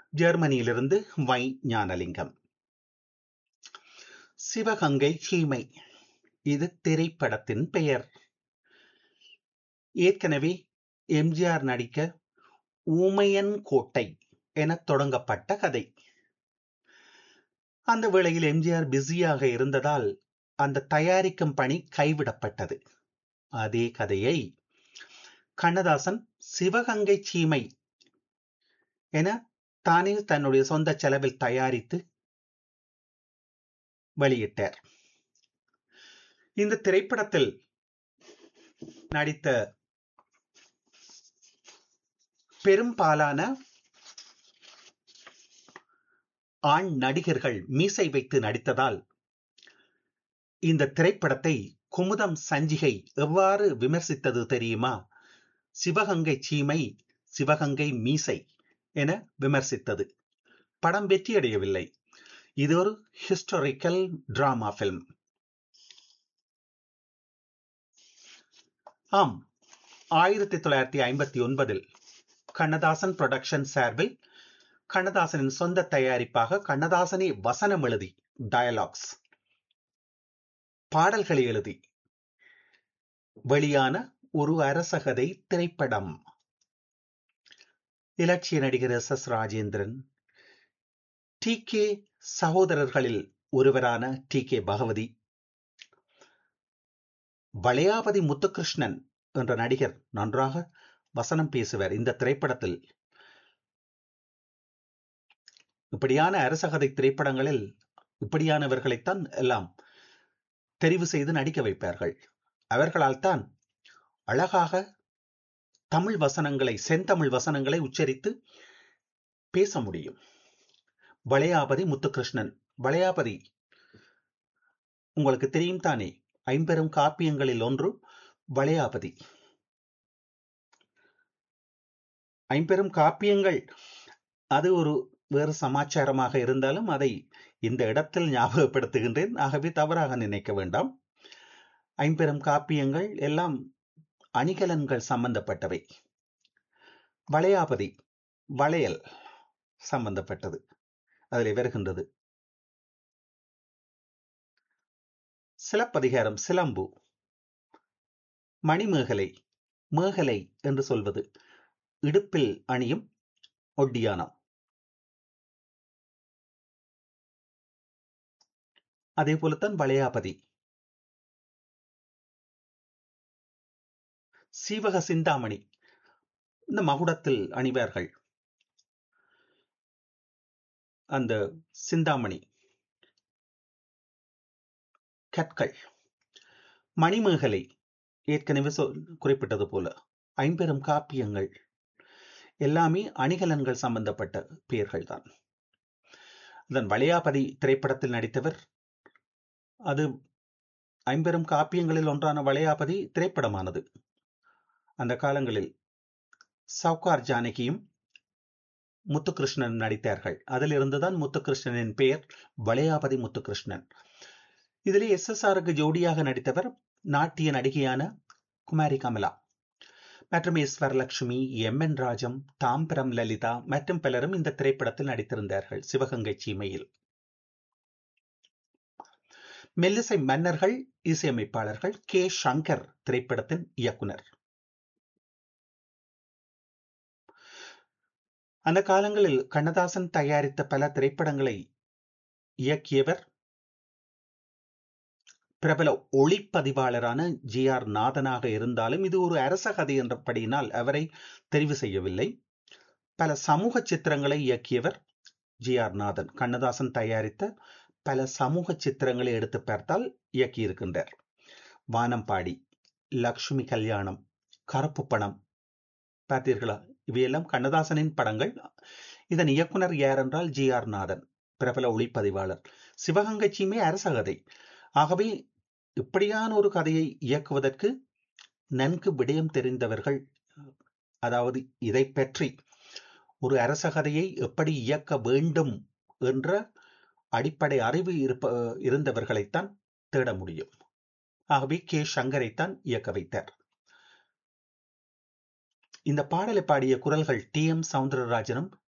ஜெர்மனியிலிருந்து வை ஞானலிங்கம் சிவகங்கை சீமை இது திரைப்படத்தின் பெயர் ஏற்கனவே எம்ஜிஆர் நடிக்க ஊமையன் கோட்டை என தொடங்கப்பட்ட கதை அந்த வேளையில் எம்ஜிஆர் பிஸியாக இருந்ததால் அந்த தயாரிக்கும் பணி கைவிடப்பட்டது அதே கதையை கண்ணதாசன் சிவகங்கை சீமை என தானே தன்னுடைய சொந்த செலவில் தயாரித்து வெளியிட்டார் இந்த திரைப்படத்தில் நடித்த பெரும்பாலான ஆண் நடிகர்கள் மீசை வைத்து நடித்ததால் இந்த திரைப்படத்தை குமுதம் சஞ்சிகை எவ்வாறு விமர்சித்தது தெரியுமா சிவகங்கை சீமை சிவகங்கை மீசை என விமர்சித்தது படம் வெற்றியடையவில்லை இது ஒரு ஹிஸ்டாரிக்கல் டிராமா பிலிம் ஆம் ஆயிரத்தி தொள்ளாயிரத்தி ஐம்பத்தி ஒன்பதில் கண்ணதாசன் புரொடக்ஷன் சார்பில் கண்ணதாசனின் சொந்த தயாரிப்பாக கண்ணதாசனே வசனம் எழுதி டயலாக்ஸ் பாடல்களை எழுதி வெளியான ஒரு அரசகதை திரைப்படம் இலட்சிய நடிகர் S S Rajendran T K சகோதரர்களில் ஒருவரான டி கே பகவதி வளையாபதி முத்துகிருஷ்ணன் என்ற நடிகர் நன்றாக வசனம் பேசுவார் இந்த திரைப்படத்தில் இப்படியான அரசகதை திரைப்படங்களில் இப்படியானவர்களைத்தான் எல்லாம் தெரிவு செய்து நடிக்க வைப்பார்கள் அவர்களால் தான் அழகாக தமிழ் வசனங்களை செந்தமிழ் வசனங்களை உச்சரித்து பேச முடியும் வளையாபதி முத்துகிருஷ்ணன் வளையாபதி உங்களுக்கு தெரியும் தானே ஐம்பெரும் காப்பியங்களில் ஒன்று வளையாபதி ஐம்பெரும் காப்பியங்கள் அது ஒரு வேறு சமாச்சாரமாக இருந்தாலும் அதை இந்த இடத்தில் ஞாபகப்படுத்துகின்றேன் ஆகவே தவறாக நினைக்க வேண்டாம் ஐம்பெரும் காப்பியங்கள் எல்லாம் அணிகலன்கள் சம்பந்தப்பட்டவை வளையாபதி வளையல் சம்பந்தப்பட்டது அதில் வருகின்றது சிலப்பதிகாரம் சிலம்பு மணிமேகலை மேகலை என்று சொல்வது இடுப்பில் அணியும் ஒட்டியானம் அதே போலத்தான் வளையாபதி சீவக சிந்தாமணி இந்த மகுடத்தில் அணிவார்கள் அந்த சிந்தாமணி கற்கள் மணிமேகலை ஏற்கனவே சொல் குறிப்பிட்டது போல ஐம்பெரும் காப்பியங்கள் எல்லாமே அணிகலன்கள் சம்பந்தப்பட்ட பெயர்கள் தான் அதன் வளையாபதி திரைப்படத்தில் நடித்தவர் அது ஐம்பெரும் காப்பியங்களில் ஒன்றான வளையாபதி திரைப்படமானது அந்த காலங்களில் சவுகார் ஜானகியும் முத்துகிருஷ்ணன் நடித்தார்கள் அதில் இருந்துதான் முத்துகிருஷ்ணனின் பெயர் வளையாபதி முத்துகிருஷ்ணன் இதிலே எஸ் எஸ் ஆருக்கு ஜோடியாக நடித்தவர் நாட்டிய நடிகையான குமாரி கமலா மற்றும் S Varalakshmi M N Rajam Tambaram Lalitha மற்றும் பலரும் இந்த திரைப்படத்தில் நடித்திருந்தார்கள் சிவகங்கை சீமையில் மெல்லிசை மன்னர்கள் இசையமைப்பாளர்கள் கே சங்கர் திரைப்படத்தின் இயக்குனர் அந்த காலங்களில் கண்ணதாசன் தயாரித்த பல திரைப்படங்களை இயக்கியவர் பிரபல ஒளிப்பதிவாளரான ஜி ஆர் நாதனாக இருந்தாலும் இது ஒரு அரச கதை என்றபடியினால் அவரை தெரிவு செய்யவில்லை பல சமூக சித்திரங்களை இயக்கியவர் ஜி ஆர் நாதன் கண்ணதாசன் தயாரித்த பல சமூக சித்திரங்களை எடுத்து பார்த்தால் இயக்கியிருக்கின்றார் வானம்பாடி லக்ஷ்மி கல்யாணம் கருப்பு பணம் பார்த்தீர்களா இவையெல்லாம் கண்ணதாசனின் படங்கள் இதன் இயக்குனர் யார் என்றால் ஜி ஆர் நாதன் பிரபல ஒளிப்பதிவாளர் சிவகங்கை சீமை அரச கதை ஆகவே இப்படியான ஒரு கதையை இயக்குவதற்கு நன்கு விடயம் தெரிந்தவர்கள் அதாவது இதை பற்றி ஒரு அரச கதையை எப்படி இயக்க வேண்டும் என்ற அடிப்படை அறிவு இருப்ப இருந்தவர்களைத்தான் தேட முடியும் ஆகவே கே சங்கரைத்தான் இயக்க வைத்தார் இந்த பாடலை பாடிய குரல்கள் டி எம் சவுந்தரராஜனும்